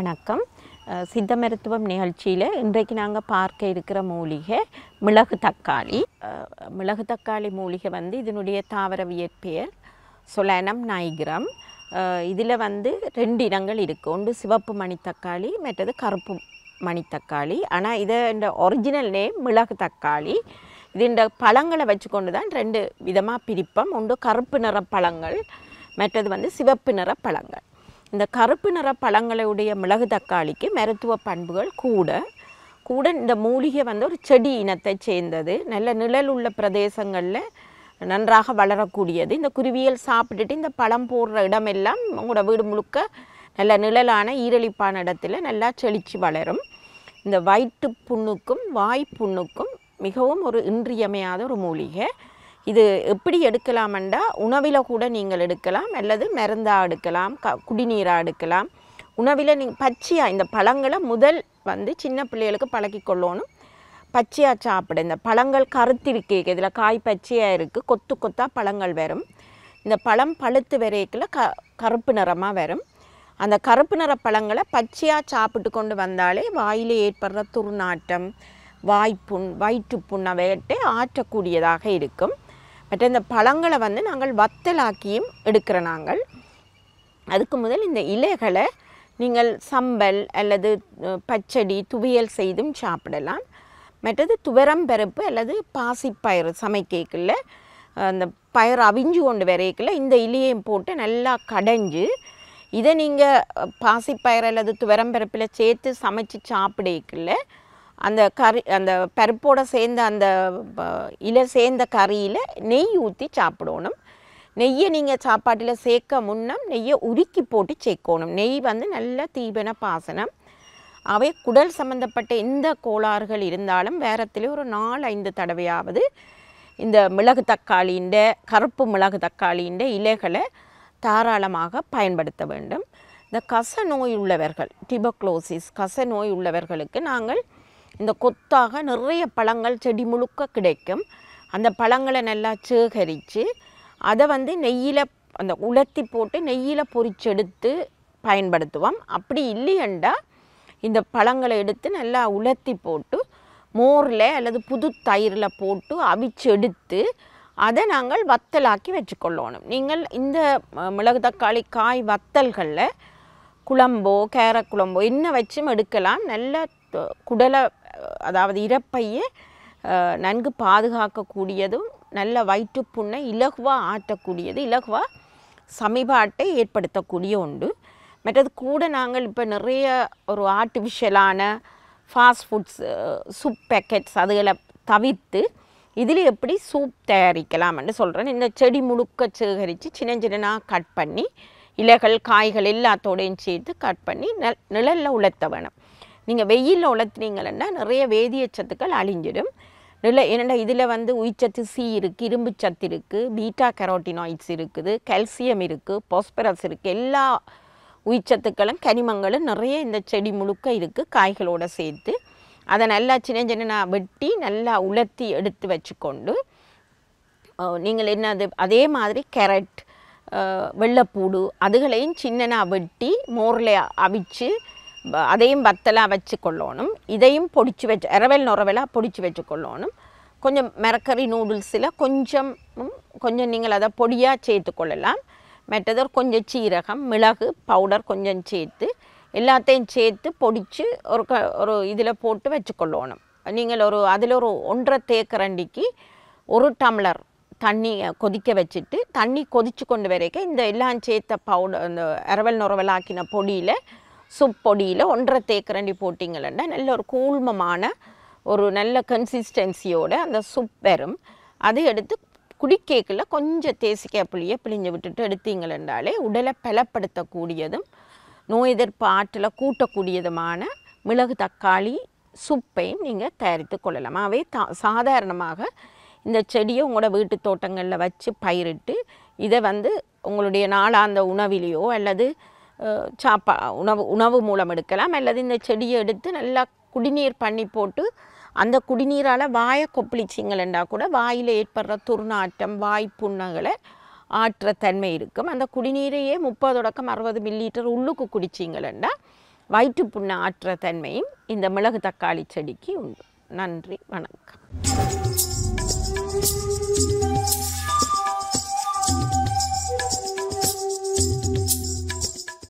வணக்கம் அஹ், சித்த மருத்துவம் நிகழ்ச்சியில் இன்றைக்கு நாங்கள் பார்க்க இருக்கிற மூலிகை மிளகு தக்காளி அஹ், மிளகு தக்காளி மூலிகை வந்து இதனுடைய தாவரவியற் பெயர் சொலானம் நைகிரம் இதில் வந்து ரெண்டு இனங்கள் இருக்குது ஒன்று சிவப்பு மணித்தக்காளி மற்றது கருப்பு மணித்தக்காளி ஆனால் இதை இந்த ஒரிஜினல் நேம் மிளகு தக்காளி இது இந்த பழங்களை வச்சுக்கொண்டு தான் ரெண்டு விதமாக பிரிப்போம் ஒன்று கருப்பு நிற பழங்கள் மற்றது வந்து சிவப்பு நிற பழங்கள் இந்த கருப்பு நிற பழங்களுடைய மிளகு தக்காளிக்கு மருத்துவ பண்புகள் கூட கூட இந்த மூலிகை வந்து ஒரு செடி இனத்தை சேர்ந்தது நல்ல நிழல் உள்ள பிரதேசங்களில் நன்றாக வளரக்கூடியது இந்த குருவியல் சாப்பிட்டுட்டு இந்த பழம் போடுற இடமெல்லாம் உங்களோட வீடு முழுக்க நல்ல நிழலான ஈரலிப்பான இடத்துல நல்லா செழிச்சு வளரும் இந்த வயிற்று புண்ணுக்கும் வாய் புண்ணுக்கும் மிகவும் ஒரு இன்றியமையாத ஒரு மூலிகை இது எப்படி எடுக்கலாமெண்டா உணவில் கூட நீங்கள் எடுக்கலாம் அல்லது மருந்தாக எடுக்கலாம் க குடிநீராக எடுக்கலாம் உணவில் நீங்கள் பச்சையாக இந்த பழங்களை முதல் வந்து சின்ன பிள்ளைகளுக்கு பழக்கி கொள்ளணும் பச்சையாக சாப்பிட இந்த பழங்கள் கருத்திருக்கே இதில் காய் பச்சையாக இருக்குது கொத்து கொத்தாக பழங்கள் வரும் இந்த பழம் பழுத்து வரைக்கில் க கருப்பு நிறமாக வரும் அந்த கருப்பு நிற பழங்களை பச்சையாக சாப்பிட்டு கொண்டு வந்தாலே வாயில் ஏற்படுற துர்நாற்றம் வாய்ப்புண் வயிற்றுப்புண் அவையிட்டு ஆற்றக்கூடியதாக இருக்கும் மற்ற இந்த பழங்களை வந்து நாங்கள் வத்தலாக்கியும் எடுக்கிற நாங்கள் அதுக்கு முதல் இந்த இலைகளை நீங்கள் சம்பல் அல்லது அஹ், பச்சடி துவியல் செய்தும் சாப்பிடலாம் மற்றது துவரம் பருப்பு அல்லது பாசிப்பயிறு சமைக்கல அந்த பயிர் அவிஞ்சு கொண்டு வரைக்கல இந்த இலையையும் போட்டு நல்லா கடைஞ்சு இதை நீங்கள் பாசிப்பயிறு அல்லது துவரம் பருப்பில் சேர்த்து சமைச்சு சாப்பிடக்கல அந்த கறி அந்த பருப்போட சேர்ந்த அந்த ப- இலை சேர்ந்த கறியில் நெய் ஊற்றி சாப்பிடணும் நெய்யை நீங்கள் சாப்பாட்டில் சேர்க்க முன்னம் நெய்யை உருக்கி போட்டு சேர்க்கணும் நெய் வந்து நல்ல தீபன பாசனம் அவை குடல் சம்பந்தப்பட்ட எந்த கோளாறுகள் இருந்தாலும் வேரத்திலே ஒரு நாலு ஐந்து தடவையாவது இந்த மிளகு தக்காளியின் கருப்பு மிளகு தக்காளியின் இலைகளை தாராளமாக பயன்படுத்த வேண்டும் இந்த கச நோய் உள்ளவர்கள் டிபக்ளோசிஸ் கச நோய் உள்ளவர்களுக்கு நாங்கள் இந்த கொத்தாக நிறைய பழங்கள் செடி முழுக்க கிடைக்கும் அந்த பழங்களை நல்லா சேகரித்து அதை வந்து நெய்யில் அந்த உலர்த்தி போட்டு நெய்யில் பொரிச்செடுத்து பயன்படுத்துவோம் அப்படி இல்லையண்டா இந்த பழங்களை எடுத்து நல்லா உலர்த்தி போட்டு மோரில் அல்லது புது தயிரில் போட்டு அவிச்சு எடுத்து அதை நாங்கள் வத்தலாக்கி வச்சுக்கொள்ளணும் நீங்கள் இந்த அஹ், மிளகு தக்காளி காய் வத்தல்களில் குழம்போ கேரட் குழம்போ என்ன வச்சும் எடுக்கலாம் நல்ல த- குடலை அஹ், அதாவது இறப்பையை அஹ், நன்கு பாதுகாக்கக்கூடியதும் நல்ல வயிற்றுப்புண்ணை இலகுவாக ஆற்றக்கூடியது இலகுவாக சமிபாட்டை ஏற்படுத்தக்கூடிய உண்டு மற்றது கூட நாங்கள் இப்போ நிறைய ஒரு ஆர்டிஃபிஷியலான ஃபாஸ்ட் ஃபுட்ஸ் சூப் பேக்கெட்ஸ் அதுகளை தவிர்த்து இதில் எப்படி சூப் தயாரிக்கலாம்னு சொல்கிறேன் இந்த செடி முழுக்க சேகரித்து சின்ன சின்னதாக கட் பண்ணி இலைகள் காய்கள் எல்லாத்தோடையும் சேர்த்து கட் பண்ணி நெல் நிழலில் உலர்த்த வேணும் நீங்கள் வெயிலில் உலர்த்தினீங்கன்னா நிறைய வேதிய சத்துக்கள் அழிஞ்சிடும் நில என்னடா இதில் வந்து உயிர்ச்சத்து சி இருக்குது இரும்பு சத்து இருக்குது பீட்டா கரோட்டினாய்ட்ஸ் இருக்குது கால்சியம் இருக்குது பாஸ்பரஸ் இருக்குது எல்லா உயிர்ச்சத்துக்களும் கனிமங்களும் நிறைய இந்த செடி முழுக்க இருக்குது காய்களோட சேர்த்து அதை நல்லா சின்ன சின்ன வெட்டி நல்லா உலர்த்தி எடுத்து வச்சுக்கொண்டு அஹ் நீங்கள் என்னது அதே மாதிரி கேரட் அஹ் வெள்ளைப்பூடு அதுகளையும் சின்னனா வெட்டி மோரில் அவிச்சு ப- அதையும் வத்தலாக வச்சு கொள்ளணும் இதையும் பொடிச்சு வச்சு இரவல் நுறவலாக பொடிச்சு வச்சு கொள்ளணும் கொஞ்சம் மிரக்கறி நூடுல்ஸில் கொஞ்சம் ம், கொஞ்சம் நீங்கள் அதை பொடியாக சேர்த்து கொள்ளலாம் மற்றது ஒரு கொஞ்சம் சீரகம் மிளகு பவுடர் கொஞ்சம் சேர்த்து எல்லாத்தையும் சேர்த்து பொடிச்சு ஒரு க ஒரு இதில் போட்டு வச்சுக்கொள்ளணும் நீங்கள் ஒரு அதில் ஒரு ஒன்றரை தேக்கரண்டிக்கு ஒரு டம்ளர் தண்ணி கொதிக்க வச்சுட்டு தண்ணி கொதிச்சு கொண்டு வரைக்கும் இந்த எல்லாம் சேர்த்த பவுடர் இந்த இரவல் நுறவலாக்கின பொடியில் சூப் பொடியில் ஒன்றரை தேக்கரண்டி போட்டிங்கன்னா நல்ல ஒரு கூழ்மமான ஒரு நல்ல கன்சிஸ்டன்சியோட அந்த சூப் வரும் அதை எடுத்து குடிக்கேக்கில் கொஞ்சம் தேசிக்காய் புளியை பிழிஞ்சு விட்டுட்டு எடுத்தீங்களென்றாலே உடலை பலப்படுத்தக்கூடியதும் நோய் எதிர்ப்பு ஆற்றலை கூட்டக்கூடியதுமான மிளகு தக்காளி சூப்பையும் நீங்கள் தயாரித்து கொள்ளலாம் அவை தா சாதாரணமாக இந்த செடியை உங்களோட வீட்டு தோட்டங்களில் வச்சு பயிரிட்டு இதை வந்து உங்களுடைய நாளாந்த உணவிலேயோ அல்லது அஹ், சாப்பா உணவு உணவு மூலம் எடுக்கலாம் அல்லது இந்த செடியை எடுத்து நல்லா குடிநீர் பண்ணி போட்டு அந்த குடிநீரால் வாயை கொப்பளிச்சிங்களா கூட வாயில் ஏற்படுற துர்நாற்றம் வாய் புண்ணங்களை ஆற்ற தன்மை இருக்கும் அந்த குடிநீரையே முப்பது தொடக்கம் அறுபது மில்லிலிட்டர் உள்ளுக்கு குடிச்சிங்களா வயிற்றுப்புண்ணை ஆற்ற தன்மையும் இந்த மிளகு தக்காளி செடிக்கு உண்டு நன்றி வணக்கம்